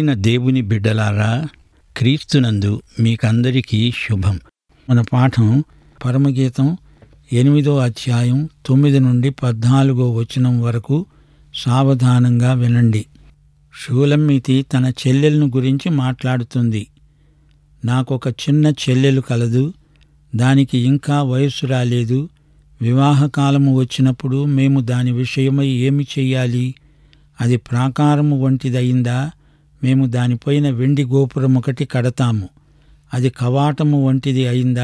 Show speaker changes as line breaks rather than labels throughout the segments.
ప్రియమైన దేవుని బిడ్డలారా క్రీస్తునందు మీకందరికీ శుభం మన పాఠం పరమగీతం ఎనిమిదో అధ్యాయం తొమ్మిది నుండి పద్నాలుగో వచనం వరకు సావధానంగా వినండి షూలమ్మితి తన చెల్లెలను గురించి మాట్లాడుతుంది నాకొక చిన్న చెల్లెలు కలదు దానికి ఇంకా వయస్సు రాలేదు వివాహకాలము వచ్చినప్పుడు మేము దాని విషయమై ఏమి చెయ్యాలి అది ప్రాకారము వంటిదయిందా మేము దానిపైన వెండి గోపురం ఒకటి కడతాము అది కవాటము వంటిది అయిందా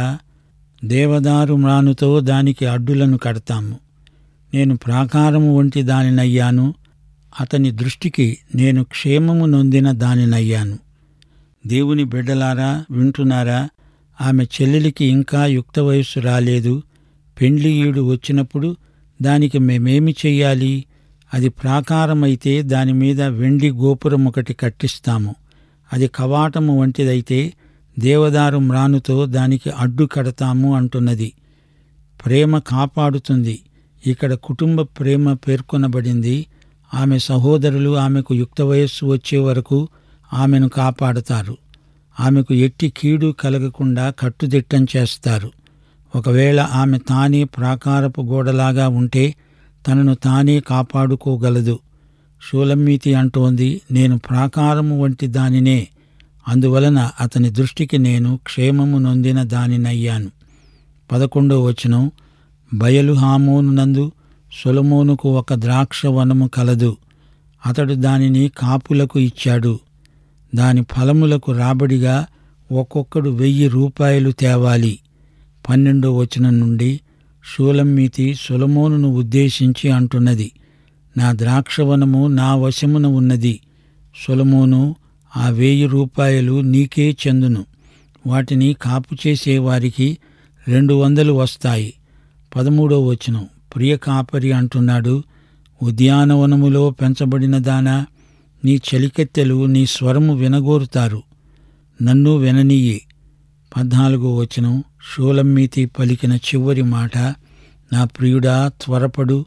దేవదారు మ్రానుతో దానికి అడ్డులను కడతాము నేను ప్రాకారము వంటి దానినయ్యాను అతని దృష్టికి నేను క్షేమము నొందిన దానినయ్యాను దేవుని బిడ్డలారా వింటున్నారా ఆమె చెల్లెలికి ఇంకా యుక్త వయస్సు రాలేదు పెండ్లి ఈడు వచ్చినప్పుడు దానికి మేమేమి చెయ్యాలి అది ప్రాకారమైతే దాని మీద వెండి గోపురం ఒకటి కట్టిస్తాము అది కవాటము వంటిదైతే దేవదారు మ్రానుతో దానికి అడ్డు కడతాము అంటున్నది ప్రేమ కాపాడుతుంది ఇక్కడ కుటుంబ ప్రేమ పేర్కొనబడింది ఆమె సహోదరులు ఆమెకు యుక్త వయస్సు వచ్చే వరకు ఆమెను కాపాడతారు ఆమెకు ఎట్టి కీడు కలగకుండా కట్టుదిట్టం చేస్తారు ఒకవేళ ఆమె తానే ప్రాకారపు గోడలాగా ఉంటే తనను తానే కాపాడుకోగలదు షూలమ్మీతి అంటోంది నేను ప్రాకారము వంటి దానినే అందువలన అతని దృష్టికి నేను క్షేమము నొందిన దానినయ్యాను పదకొండో వచనం బయలు హామోనునందు సొలమోనుకు ఒక ద్రాక్ష వనము కలదు అతడు దానిని కాపులకు ఇచ్చాడు దాని ఫలములకు రాబడిగా ఒక్కొక్కడు వెయ్యి రూపాయలు తేవాలి పన్నెండో వచనం నుండి షూలమ్మీతి సొలమోనును ఉద్దేశించి అంటున్నది నా ద్రాక్షవనము నా వశమున ఉన్నది సొలమోను ఆ వెయ్యి రూపాయలు నీకే చెందును వాటిని కాపు చేసేవారికి రెండు వందలు వస్తాయి పదమూడో వచనం ప్రియ కాపరి అంటున్నాడు ఉద్యానవనములో పెంచబడిన దానా నీ చలికెత్తెలు నీ స్వరము వినగోరుతారు నన్ను విననీయే పద్నాలుగో వచనం షూలమ్మీతి పలికిన చివరి మాట నా ప్రియుడా త్వరపడు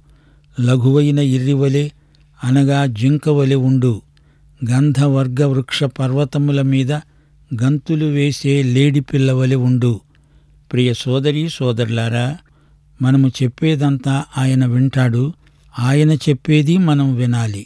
లఘువైన ఇర్రివలే అనగా జింకవలె ఉండు గంధవర్గ వృక్ష పర్వతముల మీద గంతులు వేసే లేడి పిల్లవలె ఉండు ప్రియ సోదరి సోదరులారా మనము చెప్పేదంతా ఆయన వింటాడు ఆయన చెప్పేది మనం వినాలి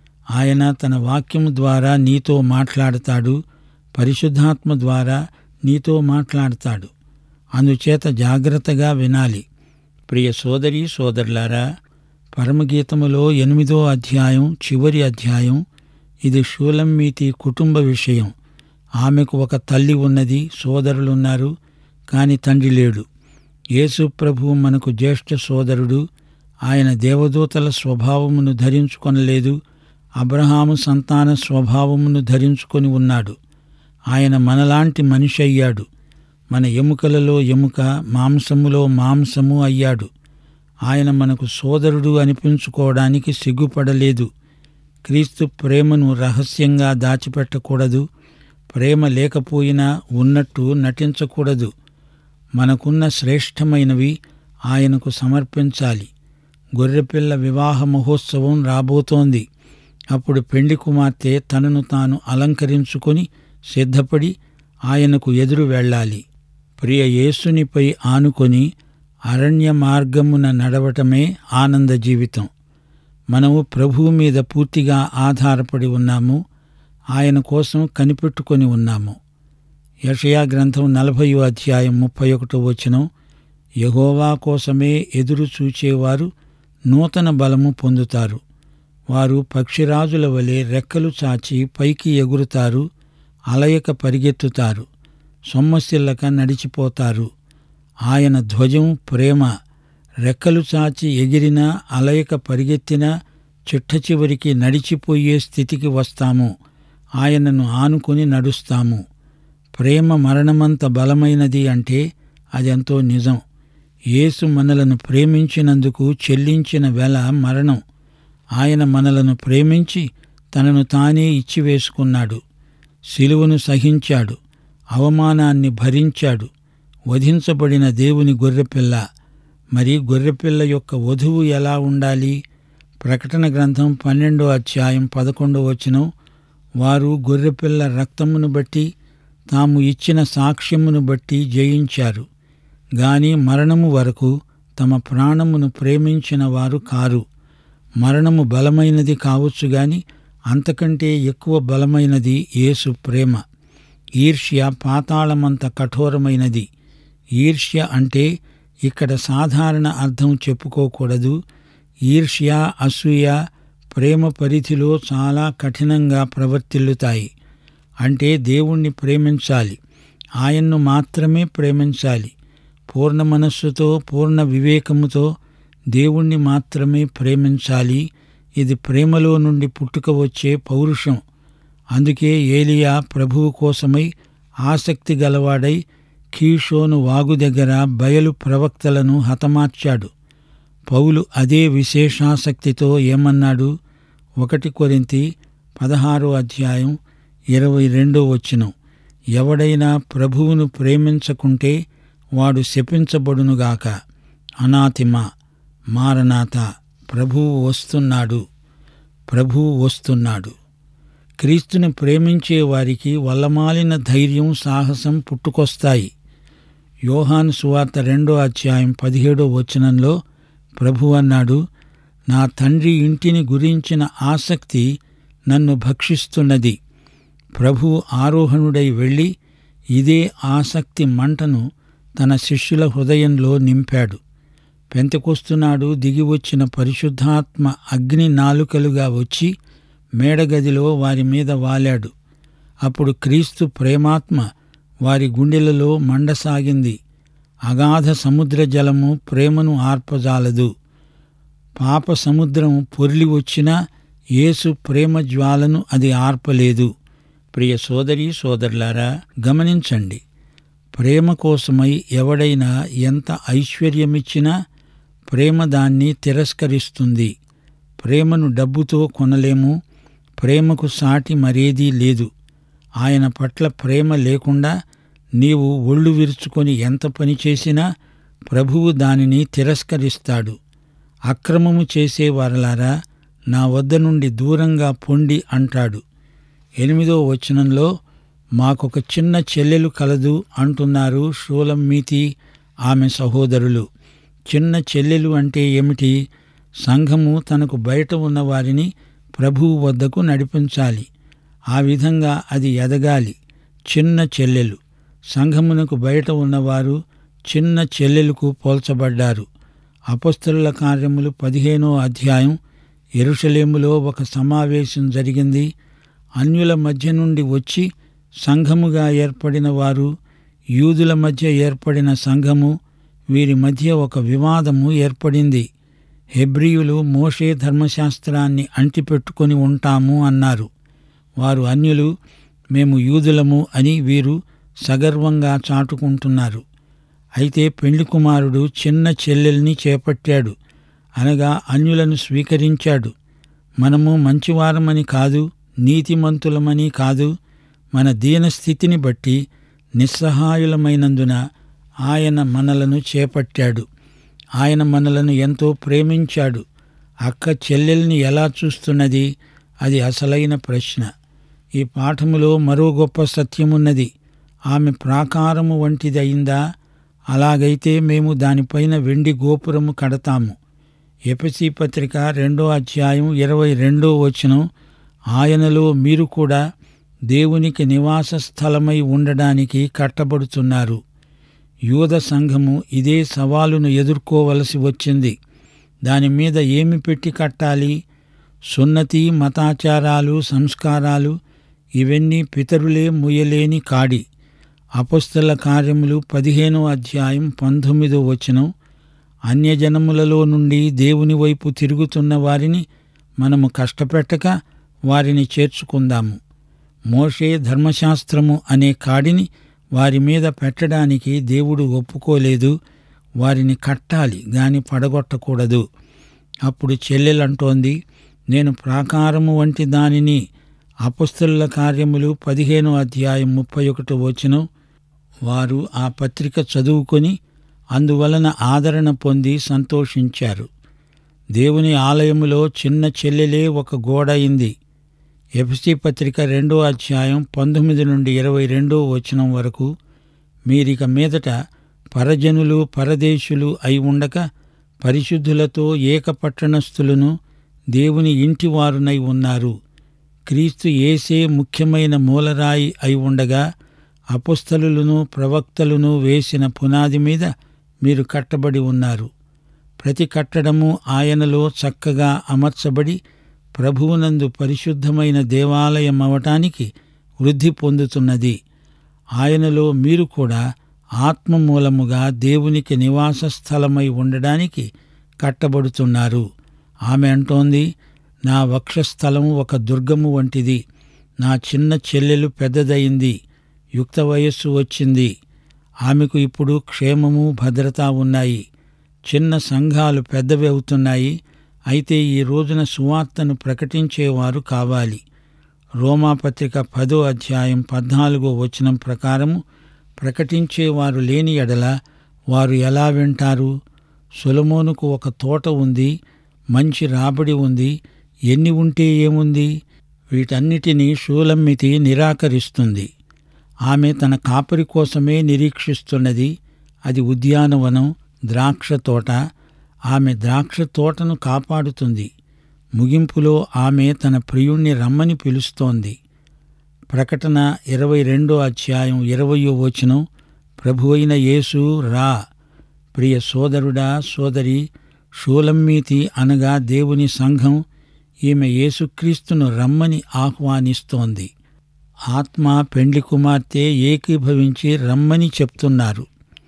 ఆయన తన వాక్యము ద్వారా నీతో మాట్లాడతాడు పరిశుద్ధాత్మ ద్వారా నీతో మాట్లాడతాడు అందుచేత జాగ్రత్తగా వినాలి ప్రియ సోదరి సోదరులారా పరమగీతములో ఎనిమిదో అధ్యాయం చివరి అధ్యాయం ఇది షూలమ్మీతి కుటుంబ విషయం ఆమెకు ఒక తల్లి ఉన్నది సోదరులున్నారు కాని తండ్రి లేడు యేసు ప్రభు మనకు జ్యేష్ఠ సోదరుడు ఆయన దేవదూతల స్వభావమును ధరించుకొనలేదు అబ్రహాము సంతాన స్వభావమును ధరించుకొని ఉన్నాడు ఆయన మనలాంటి మనిషి అయ్యాడు మన ఎముకలలో ఎముక మాంసములో మాంసము అయ్యాడు ఆయన మనకు సోదరుడు అనిపించుకోవడానికి సిగ్గుపడలేదు క్రీస్తు ప్రేమను రహస్యంగా దాచిపెట్టకూడదు ప్రేమ లేకపోయినా ఉన్నట్టు నటించకూడదు మనకున్న శ్రేష్టమైనవి ఆయనకు సమర్పించాలి గొర్రెపిల్ల వివాహ మహోత్సవం రాబోతోంది అప్పుడు పెండి కుమార్తె తనను తాను అలంకరించుకొని సిద్ధపడి ఆయనకు ఎదురు వెళ్ళాలి ప్రియ యేసునిపై ఆనుకొని అరణ్య మార్గమున నడవటమే ఆనంద జీవితం మనము ప్రభువు మీద పూర్తిగా ఆధారపడి ఉన్నాము ఆయన కోసం కనిపెట్టుకొని ఉన్నాము యషయా గ్రంథం నలభయో అధ్యాయం ముప్పై ఒకటో వచనం యహోవా కోసమే ఎదురు చూచేవారు నూతన బలము పొందుతారు వారు పక్షిరాజుల వలె రెక్కలు చాచి పైకి ఎగురుతారు అలయక పరిగెత్తుతారు సొమ్మసిల్లక నడిచిపోతారు ఆయన ధ్వజం ప్రేమ రెక్కలు చాచి ఎగిరినా అలయక పరిగెత్తినా చిట్ట చివరికి నడిచిపోయే స్థితికి వస్తాము ఆయనను ఆనుకొని నడుస్తాము ప్రేమ మరణమంత బలమైనది అంటే అదెంతో నిజం యేసు మనలను ప్రేమించినందుకు చెల్లించిన వెల మరణం ఆయన మనలను ప్రేమించి తనను తానే ఇచ్చివేసుకున్నాడు శిలువను సహించాడు అవమానాన్ని భరించాడు వధించబడిన దేవుని గొర్రెపిల్ల మరి గొర్రెపిల్ల యొక్క వధువు ఎలా ఉండాలి ప్రకటన గ్రంథం పన్నెండో అధ్యాయం పదకొండో వచనం వారు గొర్రెపిల్ల రక్తమును బట్టి తాము ఇచ్చిన సాక్ష్యమును బట్టి జయించారు గాని మరణము వరకు తమ ప్రాణమును ప్రేమించిన వారు కారు మరణము బలమైనది కావచ్చు గాని అంతకంటే ఎక్కువ బలమైనది యేసు ప్రేమ ఈర్ష్య పాతాళమంత కఠోరమైనది ఈర్ష్య అంటే ఇక్కడ సాధారణ అర్థం చెప్పుకోకూడదు ఈర్ష్య అసూయ ప్రేమ పరిధిలో చాలా కఠినంగా ప్రవర్తిల్లుతాయి అంటే దేవుణ్ణి ప్రేమించాలి ఆయన్ను మాత్రమే ప్రేమించాలి పూర్ణ మనస్సుతో పూర్ణ వివేకముతో దేవుణ్ణి మాత్రమే ప్రేమించాలి ఇది ప్రేమలో నుండి పుట్టుక వచ్చే పౌరుషం అందుకే ఏలియా ప్రభువు కోసమై ఆసక్తి గలవాడై కీషోను వాగు దగ్గర బయలు ప్రవక్తలను హతమార్చాడు పౌలు అదే విశేషాసక్తితో ఏమన్నాడు ఒకటి కొరింతి పదహారో అధ్యాయం ఇరవై రెండో వచనం ఎవడైనా ప్రభువును ప్రేమించకుంటే వాడు శపించబడునుగాక అనాతిమ మారనాథ ప్రభువు వస్తున్నాడు ప్రభువు వస్తున్నాడు క్రీస్తుని ప్రేమించే వారికి వల్లమాలిన ధైర్యం సాహసం పుట్టుకొస్తాయి యోహాను సువార్త రెండో అధ్యాయం పదిహేడో వచనంలో ప్రభు అన్నాడు నా తండ్రి ఇంటిని గురించిన ఆసక్తి నన్ను భక్షిస్తున్నది ప్రభు ఆరోహణుడై వెళ్ళి ఇదే ఆసక్తి మంటను తన శిష్యుల హృదయంలో నింపాడు పెంతకొస్తున్నాడు దిగివచ్చిన పరిశుద్ధాత్మ అగ్ని నాలుకలుగా వచ్చి మేడగదిలో వారి మీద వాలాడు అప్పుడు క్రీస్తు ప్రేమాత్మ వారి గుండెలలో మండసాగింది అగాధ సముద్ర జలము ప్రేమను ఆర్పజాలదు పాప సముద్రం పొర్లి వచ్చినా యేసు ప్రేమ జ్వాలను అది ఆర్పలేదు ప్రియ సోదరి సోదరులారా గమనించండి ప్రేమ కోసమై ఎవడైనా ఎంత ఐశ్వర్యమిచ్చినా ప్రేమ దాన్ని తిరస్కరిస్తుంది ప్రేమను డబ్బుతో కొనలేము ప్రేమకు సాటి మరేదీ లేదు ఆయన పట్ల ప్రేమ లేకుండా నీవు ఒళ్ళు విరుచుకొని ఎంత పని చేసినా ప్రభువు దానిని తిరస్కరిస్తాడు అక్రమము చేసేవారలారా నా వద్ద నుండి దూరంగా పొండి అంటాడు ఎనిమిదో వచనంలో మాకొక చిన్న చెల్లెలు కలదు అంటున్నారు షూలమ్మీతి ఆమె సహోదరులు చిన్న చెల్లెలు అంటే ఏమిటి సంఘము తనకు బయట ఉన్న వారిని ప్రభువు వద్దకు నడిపించాలి ఆ విధంగా అది ఎదగాలి చిన్న చెల్లెలు సంఘమునకు బయట ఉన్నవారు చిన్న చెల్లెలకు పోల్చబడ్డారు అపస్తుల కార్యములు పదిహేనో అధ్యాయం ఎరుషలేములో ఒక సమావేశం జరిగింది అన్యుల మధ్య నుండి వచ్చి సంఘముగా ఏర్పడిన వారు యూదుల మధ్య ఏర్పడిన సంఘము వీరి మధ్య ఒక వివాదము ఏర్పడింది హెబ్రియులు మోషే ధర్మశాస్త్రాన్ని అంటిపెట్టుకొని ఉంటాము అన్నారు వారు అన్యులు మేము యూదులము అని వీరు సగర్వంగా చాటుకుంటున్నారు అయితే పెళ్లి కుమారుడు చిన్న చెల్లెల్ని చేపట్టాడు అనగా అన్యులను స్వీకరించాడు మనము మంచివారమని కాదు నీతిమంతులమని కాదు మన దీనస్థితిని బట్టి నిస్సహాయులమైనందున ఆయన మనలను చేపట్టాడు ఆయన మనలను ఎంతో ప్రేమించాడు అక్క చెల్లెల్ని ఎలా చూస్తున్నది అది అసలైన ప్రశ్న ఈ పాఠములో మరో గొప్ప సత్యమున్నది ఆమె ప్రాకారము వంటిదయిందా అలాగైతే మేము దానిపైన వెండి గోపురము కడతాము ఎపసి పత్రిక రెండో అధ్యాయం ఇరవై రెండో వచనం ఆయనలో మీరు కూడా దేవునికి నివాస స్థలమై ఉండడానికి కట్టబడుతున్నారు యూద సంఘము ఇదే సవాలును ఎదుర్కోవలసి వచ్చింది దాని మీద ఏమి పెట్టి కట్టాలి సున్నతి మతాచారాలు సంస్కారాలు ఇవన్నీ పితరులే ముయ్యలేని కాడి అపస్తుల కార్యములు పదిహేనో అధ్యాయం పంతొమ్మిదో వచనం అన్యజనములలో నుండి దేవుని వైపు తిరుగుతున్న వారిని మనము కష్టపెట్టక వారిని చేర్చుకుందాము మోషే ధర్మశాస్త్రము అనే కాడిని వారి మీద పెట్టడానికి దేవుడు ఒప్పుకోలేదు వారిని కట్టాలి గాని పడగొట్టకూడదు అప్పుడు చెల్లెలంటోంది నేను ప్రాకారము వంటి దానిని అపస్తుల కార్యములు పదిహేనో అధ్యాయం ముప్పై ఒకటో వచనం వారు ఆ పత్రిక చదువుకొని అందువలన ఆదరణ పొంది సంతోషించారు దేవుని ఆలయములో చిన్న చెల్లెలే ఒక గోడ అయింది ఎఫ్సి పత్రిక రెండో అధ్యాయం పంతొమ్మిది నుండి ఇరవై రెండో వచనం వరకు మీరిక మీదట పరజనులు పరదేశులు అయి ఉండక పరిశుద్ధులతో ఏకపట్టణస్థులను దేవుని ఇంటివారునై ఉన్నారు క్రీస్తు ఏసే ముఖ్యమైన మూలరాయి అయి ఉండగా అపుస్తలులను ప్రవక్తలను వేసిన పునాది మీద మీరు కట్టబడి ఉన్నారు ప్రతి కట్టడము ఆయనలో చక్కగా అమర్చబడి ప్రభువునందు పరిశుద్ధమైన దేవాలయమవటానికి వృద్ధి పొందుతున్నది ఆయనలో మీరు కూడా ఆత్మ మూలముగా దేవునికి నివాస స్థలమై ఉండడానికి కట్టబడుతున్నారు ఆమె అంటోంది నా వక్షస్థలం ఒక దుర్గము వంటిది నా చిన్న చెల్లెలు పెద్దదయింది యుక్త వయస్సు వచ్చింది ఆమెకు ఇప్పుడు క్షేమము భద్రత ఉన్నాయి చిన్న సంఘాలు పెద్దవి అవుతున్నాయి అయితే ఈ రోజున సువార్తను ప్రకటించేవారు కావాలి రోమాపత్రిక పదో అధ్యాయం పద్నాలుగో వచనం ప్రకారము ప్రకటించేవారు లేని ఎడల వారు ఎలా వింటారు సొలమోనుకు ఒక తోట ఉంది మంచి రాబడి ఉంది ఎన్ని ఉంటే ఏముంది వీటన్నిటినీ షూలమ్మితి నిరాకరిస్తుంది ఆమె తన కాపరి కోసమే నిరీక్షిస్తున్నది అది ఉద్యానవనం ద్రాక్ష తోట ఆమె ద్రాక్ష తోటను కాపాడుతుంది ముగింపులో ఆమె తన ప్రియుణ్ణి రమ్మని పిలుస్తోంది ప్రకటన ఇరవై రెండో అధ్యాయం ఇరవయో వచనం ప్రభువైన యేసు రా ప్రియ సోదరుడా సోదరి షూలమ్మీతి అనగా దేవుని సంఘం ఈమె యేసుక్రీస్తును రమ్మని ఆహ్వానిస్తోంది ఆత్మ పెండ్లి కుమార్తె ఏకీభవించి రమ్మని చెప్తున్నారు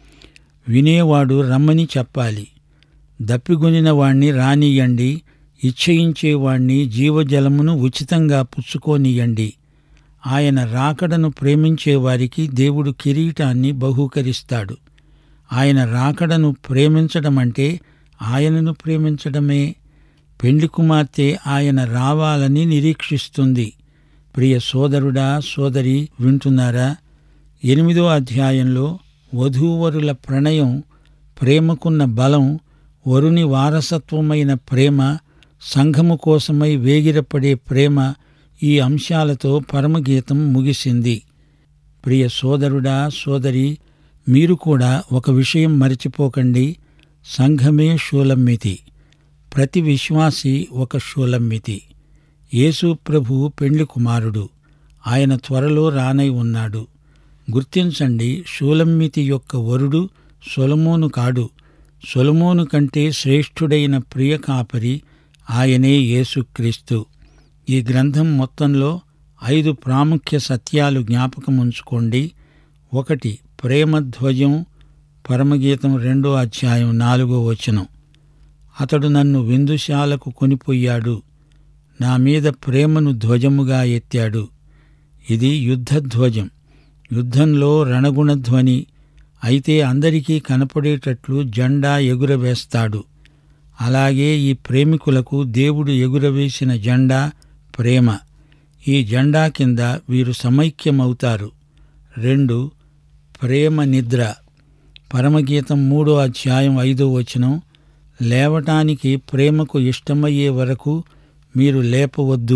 వినేవాడు రమ్మని చెప్పాలి దప్పిగొనిన వాణ్ణి రానియండి ఇచ్చయించేవాణ్ణి జీవజలమును ఉచితంగా పుచ్చుకోనియండి ఆయన రాకడను ప్రేమించేవారికి దేవుడు కిరీటాన్ని బహూకరిస్తాడు ఆయన రాకడను ప్రేమించడమంటే ఆయనను ప్రేమించడమే పెండ్లి కుమార్తె ఆయన రావాలని నిరీక్షిస్తుంది ప్రియ సోదరుడా సోదరి వింటున్నారా ఎనిమిదో అధ్యాయంలో వధూవరుల ప్రణయం ప్రేమకున్న బలం వరుని వారసత్వమైన ప్రేమ సంఘము కోసమై వేగిరపడే ప్రేమ ఈ అంశాలతో పరమగీతం ముగిసింది ప్రియ సోదరుడా సోదరి మీరు కూడా ఒక విషయం మరిచిపోకండి సంఘమే షూలమ్మితి ప్రతి విశ్వాసి ఒక షూలమ్మితి యేసు ప్రభు పెండ్లి కుమారుడు ఆయన త్వరలో రానై ఉన్నాడు గుర్తించండి షూలమ్మితి యొక్క వరుడు సొలమోను కాడు సొలమోను కంటే శ్రేష్ఠుడైన ప్రియ కాపరి ఆయనే యేసుక్రీస్తు ఈ గ్రంథం మొత్తంలో ఐదు ప్రాముఖ్య సత్యాలు జ్ఞాపకం ఉంచుకోండి ఒకటి ప్రేమధ్వజం పరమగీతం రెండో అధ్యాయం నాలుగో వచనం అతడు నన్ను విందుశాలకు కొనిపోయాడు నా మీద ప్రేమను ధ్వజముగా ఎత్తాడు ఇది యుద్ధధ్వజం యుద్ధంలో రణగుణధ్వని అయితే అందరికీ కనపడేటట్లు జెండా ఎగురవేస్తాడు అలాగే ఈ ప్రేమికులకు దేవుడు ఎగురవేసిన జెండా ప్రేమ ఈ జెండా కింద వీరు సమైక్యమవుతారు రెండు ప్రేమ నిద్ర పరమగీతం మూడో అధ్యాయం ఐదో వచనం లేవటానికి ప్రేమకు ఇష్టమయ్యే వరకు మీరు లేపవద్దు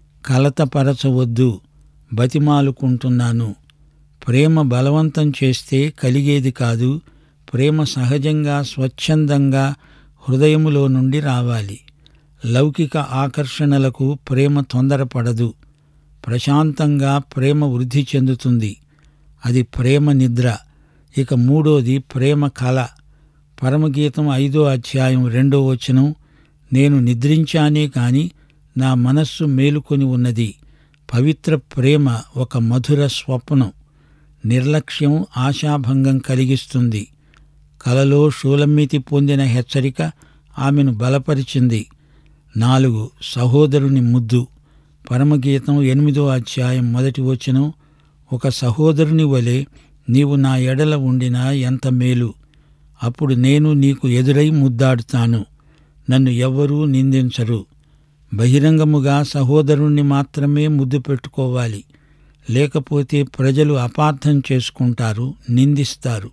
కలతపరచవద్దు బతిమాలుకుంటున్నాను ప్రేమ బలవంతం చేస్తే కలిగేది కాదు ప్రేమ సహజంగా స్వచ్ఛందంగా హృదయములో నుండి రావాలి లౌకిక ఆకర్షణలకు ప్రేమ తొందరపడదు ప్రశాంతంగా ప్రేమ వృద్ధి చెందుతుంది అది ప్రేమ నిద్ర ఇక మూడోది ప్రేమ కళ పరమగీతం ఐదో అధ్యాయం రెండో వచనం నేను నిద్రించానే కాని నా మనస్సు మేలుకొని ఉన్నది పవిత్ర ప్రేమ ఒక మధుర స్వప్నం నిర్లక్ష్యం ఆశాభంగం కలిగిస్తుంది కలలో షూలమ్మితి పొందిన హెచ్చరిక ఆమెను బలపరిచింది నాలుగు సహోదరుని ముద్దు పరమగీతం ఎనిమిదో అధ్యాయం మొదటి వచనం ఒక సహోదరుని వలె నీవు నా ఎడల ఉండినా ఎంత మేలు అప్పుడు నేను నీకు ఎదురై ముద్దాడుతాను నన్ను ఎవ్వరూ నిందించరు బహిరంగముగా సహోదరుణ్ణి మాత్రమే ముద్దు పెట్టుకోవాలి లేకపోతే ప్రజలు అపార్థం చేసుకుంటారు నిందిస్తారు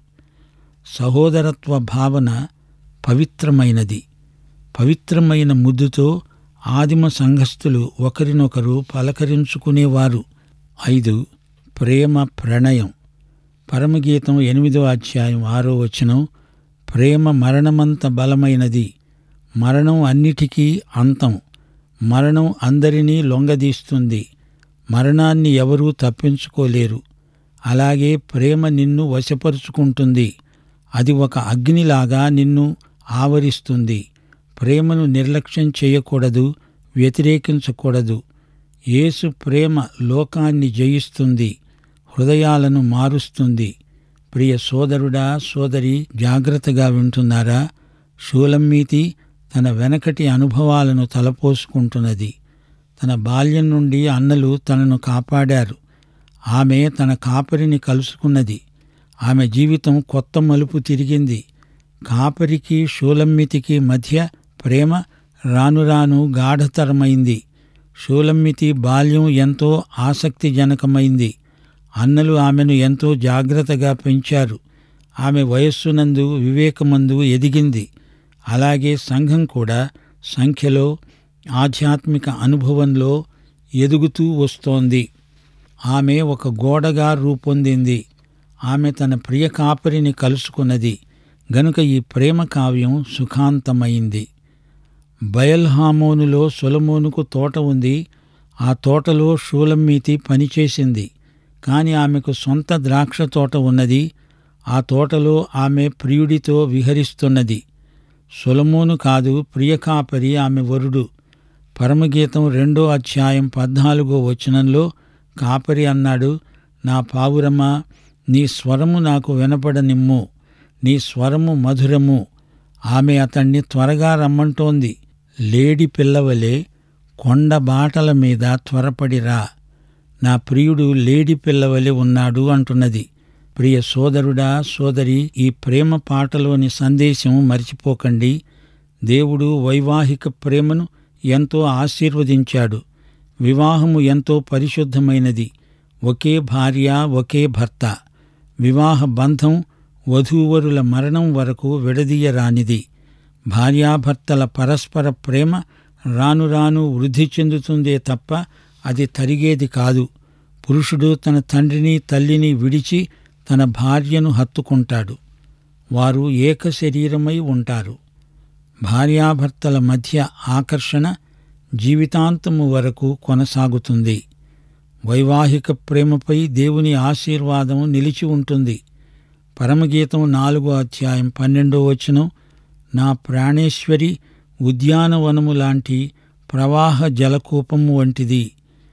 సహోదరత్వ భావన పవిత్రమైనది పవిత్రమైన ముద్దుతో ఆదిమ సంఘస్థులు ఒకరినొకరు పలకరించుకునేవారు ఐదు ప్రేమ ప్రణయం పరమగీతం ఎనిమిదో అధ్యాయం ఆరో వచనం ప్రేమ మరణమంత బలమైనది మరణం అన్నిటికీ అంతం మరణం అందరినీ లొంగదీస్తుంది మరణాన్ని ఎవరూ తప్పించుకోలేరు అలాగే ప్రేమ నిన్ను వశపరుచుకుంటుంది అది ఒక అగ్నిలాగా నిన్ను ఆవరిస్తుంది ప్రేమను నిర్లక్ష్యం చేయకూడదు వ్యతిరేకించకూడదు యేసు ప్రేమ లోకాన్ని జయిస్తుంది హృదయాలను మారుస్తుంది ప్రియ సోదరుడా సోదరి జాగ్రత్తగా వింటున్నారా షూలమ్మీతి తన వెనకటి అనుభవాలను తలపోసుకుంటున్నది తన బాల్యం నుండి అన్నలు తనను కాపాడారు ఆమె తన కాపరిని కలుసుకున్నది ఆమె జీవితం కొత్త మలుపు తిరిగింది కాపరికి షూలమ్మితికి మధ్య ప్రేమ రాను రాను గాఢతరమైంది షూలమ్మితి బాల్యం ఎంతో ఆసక్తిజనకమైంది అన్నలు ఆమెను ఎంతో జాగ్రత్తగా పెంచారు ఆమె వయస్సునందు వివేకమందు ఎదిగింది అలాగే సంఘం కూడా సంఖ్యలో ఆధ్యాత్మిక అనుభవంలో ఎదుగుతూ వస్తోంది ఆమె ఒక గోడగా రూపొందింది ఆమె తన ప్రియ కాపరిని కలుసుకున్నది గనుక ఈ ప్రేమ కావ్యం సుఖాంతమైంది బయల్హామోనులో సొలమోనుకు తోట ఉంది ఆ తోటలో షూలమ్మీతి పనిచేసింది కాని ఆమెకు సొంత ద్రాక్ష తోట ఉన్నది ఆ తోటలో ఆమె ప్రియుడితో విహరిస్తున్నది సొలమోను కాదు ప్రియకాపరి ఆమె వరుడు పరమగీతం రెండో అధ్యాయం పద్నాలుగో వచనంలో కాపరి అన్నాడు నా పావురమా నీ స్వరము నాకు వినపడనిమ్ము నీ స్వరము మధురము ఆమె అతణ్ణి త్వరగా రమ్మంటోంది లేడి పిల్లవలే కొండ బాటల మీద త్వరపడిరా నా ప్రియుడు లేడి పిల్లవలే ఉన్నాడు అంటున్నది ప్రియ సోదరుడా సోదరి ఈ ప్రేమ పాటలోని సందేశం మర్చిపోకండి దేవుడు వైవాహిక ప్రేమను ఎంతో ఆశీర్వదించాడు వివాహము ఎంతో పరిశుద్ధమైనది ఒకే భార్య ఒకే భర్త వివాహ బంధం వధూవరుల మరణం వరకు విడదీయరానిది భార్యాభర్తల పరస్పర ప్రేమ రాను రాను వృద్ధి చెందుతుందే తప్ప అది తరిగేది కాదు పురుషుడు తన తండ్రిని తల్లిని విడిచి తన భార్యను హత్తుకుంటాడు వారు ఏక శరీరమై ఉంటారు భార్యాభర్తల మధ్య ఆకర్షణ జీవితాంతము వరకు కొనసాగుతుంది వైవాహిక ప్రేమపై దేవుని ఆశీర్వాదం నిలిచి ఉంటుంది పరమగీతం నాలుగో అధ్యాయం పన్నెండో వచనం నా ప్రాణేశ్వరి ఉద్యానవనము లాంటి ప్రవాహ జలకూపము వంటిది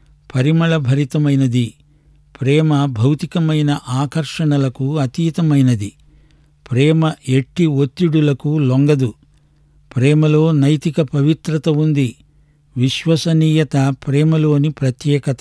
పరిమళ భరితమైనది ప్రేమ భౌతికమైన ఆకర్షణలకు అతీతమైనది ప్రేమ ఎట్టి ఒత్తిడులకు లొంగదు ప్రేమలో నైతిక పవిత్రత ఉంది విశ్వసనీయత ప్రేమలోని ప్రత్యేకత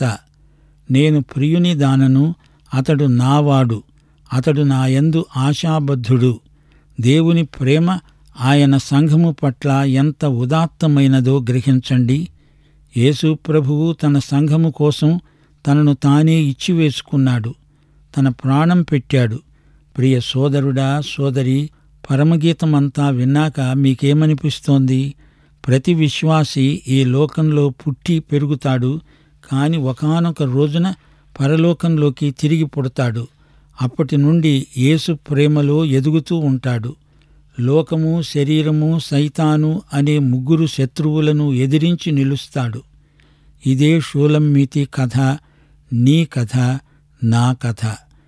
నేను ప్రియుని దానను అతడు నావాడు అతడు నాయందు ఆశాబద్ధుడు దేవుని ప్రేమ ఆయన సంఘము పట్ల ఎంత ఉదాత్తమైనదో గ్రహించండి యేసు ప్రభువు తన సంఘము కోసం తనను తానే ఇచ్చివేసుకున్నాడు తన ప్రాణం పెట్టాడు ప్రియ సోదరుడా సోదరి పరమగీతమంతా విన్నాక మీకేమనిపిస్తోంది ప్రతి విశ్వాసి ఈ లోకంలో పుట్టి పెరుగుతాడు కాని ఒకానొక రోజున పరలోకంలోకి తిరిగి పుడతాడు అప్పటి నుండి యేసు ప్రేమలో ఎదుగుతూ ఉంటాడు లోకము శరీరము సైతాను అనే ముగ్గురు శత్రువులను ఎదిరించి నిలుస్తాడు ఇదే షూలమ్మీతి కథ నీ కథ నా కథ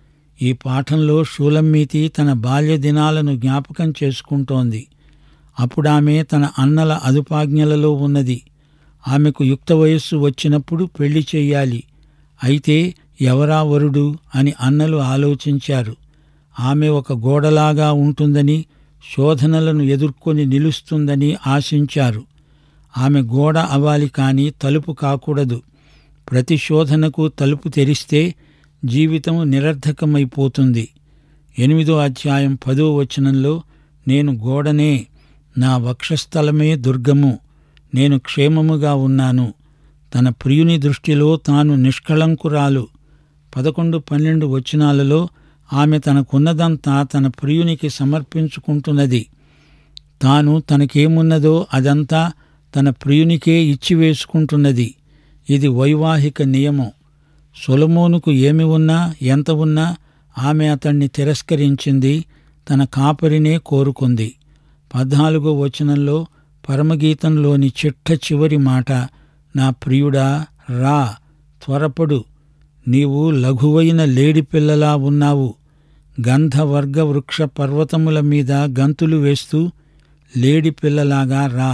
ఈ పాఠంలో షూలమ్మీతి తన బాల్య దినాలను జ్ఞాపకం చేసుకుంటోంది అప్పుడామె తన అన్నల అదుపాజ్ఞలలో ఉన్నది ఆమెకు యుక్త వయస్సు వచ్చినప్పుడు పెళ్లి చెయ్యాలి అయితే ఎవరా వరుడు అని అన్నలు ఆలోచించారు ఆమె ఒక గోడలాగా ఉంటుందని శోధనలను ఎదుర్కొని నిలుస్తుందని ఆశించారు ఆమె గోడ అవ్వాలి కాని తలుపు కాకూడదు ప్రతి శోధనకు తలుపు తెరిస్తే జీవితం నిరర్ధకమైపోతుంది ఎనిమిదో అధ్యాయం పదో వచనంలో నేను గోడనే నా వక్షస్థలమే దుర్గము నేను క్షేమముగా ఉన్నాను తన ప్రియుని దృష్టిలో తాను నిష్కళంకురాలు పదకొండు పన్నెండు వచనాలలో ఆమె తనకున్నదంతా తన ప్రియునికి సమర్పించుకుంటున్నది తాను తనకేమున్నదో అదంతా తన ప్రియునికే ఇచ్చివేసుకుంటున్నది ఇది వైవాహిక నియమం సొలమోనుకు ఏమి ఉన్నా ఎంత ఉన్నా ఆమె అతణ్ణి తిరస్కరించింది తన కాపరినే కోరుకుంది పద్నాలుగో వచనంలో పరమగీతంలోని చిట్ట చివరి మాట నా ప్రియుడా రా త్వరపడు నీవు లఘువైన లేడిపిల్లలా ఉన్నావు గంధవర్గ వృక్ష పర్వతముల మీద గంతులు వేస్తూ లేడిపిల్లలాగా రా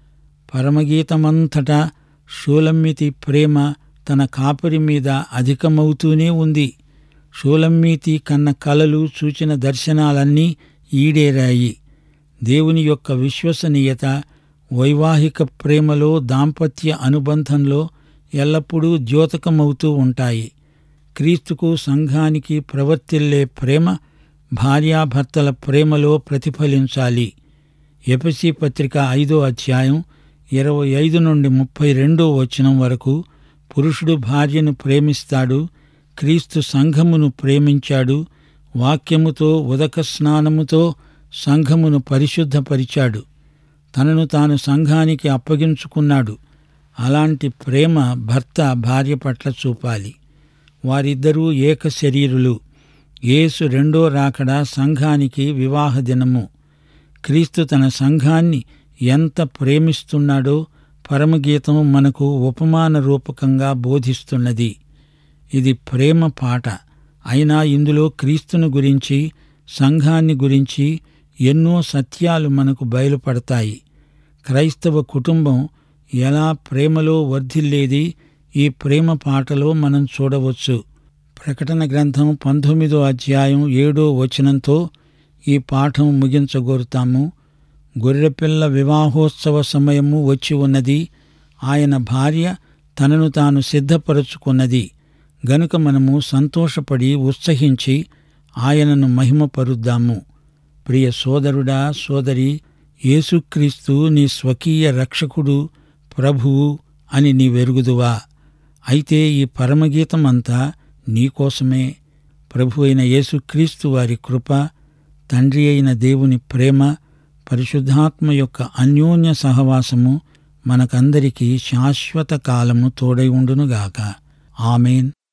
పరమగీతమంతటా షూలమ్మితి ప్రేమ తన కాపరి మీద అధికమవుతూనే ఉంది షూలమ్మీతి కన్న కలలు చూచిన దర్శనాలన్నీ ఈడేరాయి దేవుని యొక్క విశ్వసనీయత వైవాహిక ప్రేమలో దాంపత్య అనుబంధంలో ఎల్లప్పుడూ ద్యోతకమవుతూ ఉంటాయి క్రీస్తుకు సంఘానికి ప్రవర్తిల్లే ప్రేమ భార్యాభర్తల ప్రేమలో ప్రతిఫలించాలి ఎపసి పత్రిక ఐదో అధ్యాయం ఇరవై ఐదు నుండి ముప్పై రెండో వచనం వరకు పురుషుడు భార్యను ప్రేమిస్తాడు క్రీస్తు సంఘమును ప్రేమించాడు వాక్యముతో ఉదక స్నానముతో సంఘమును పరిశుద్ధపరిచాడు తనను తాను సంఘానికి అప్పగించుకున్నాడు అలాంటి ప్రేమ భర్త భార్య పట్ల చూపాలి వారిద్దరూ ఏక శరీరులు యేసు రెండో రాకడ సంఘానికి వివాహ దినము క్రీస్తు తన సంఘాన్ని ఎంత ప్రేమిస్తున్నాడో పరమగీతం మనకు ఉపమాన రూపకంగా బోధిస్తున్నది ఇది ప్రేమ పాట అయినా ఇందులో క్రీస్తును గురించి సంఘాన్ని గురించి ఎన్నో సత్యాలు మనకు బయలుపడతాయి క్రైస్తవ కుటుంబం ఎలా ప్రేమలో వర్ధిల్లేది ఈ ప్రేమ పాటలో మనం చూడవచ్చు ప్రకటన గ్రంథం పంతొమ్మిదో అధ్యాయం ఏడో వచనంతో ఈ పాఠం ముగించగోరుతాము గొర్రెపిల్ల వివాహోత్సవ సమయము వచ్చి ఉన్నది ఆయన భార్య తనను తాను సిద్ధపరుచుకున్నది గనుక మనము సంతోషపడి ఉత్సహించి ఆయనను మహిమపరుద్దాము ప్రియ సోదరుడా సోదరి యేసుక్రీస్తు నీ స్వకీయ రక్షకుడు ప్రభువు అని నీ వెరుగుదువా అయితే ఈ పరమగీతమంతా నీకోసమే ప్రభు అయిన యేసుక్రీస్తు వారి కృప తండ్రి అయిన దేవుని ప్రేమ పరిశుద్ధాత్మ యొక్క అన్యోన్య సహవాసము మనకందరికీ శాశ్వత కాలము తోడై ఉండునుగాక ఆమెన్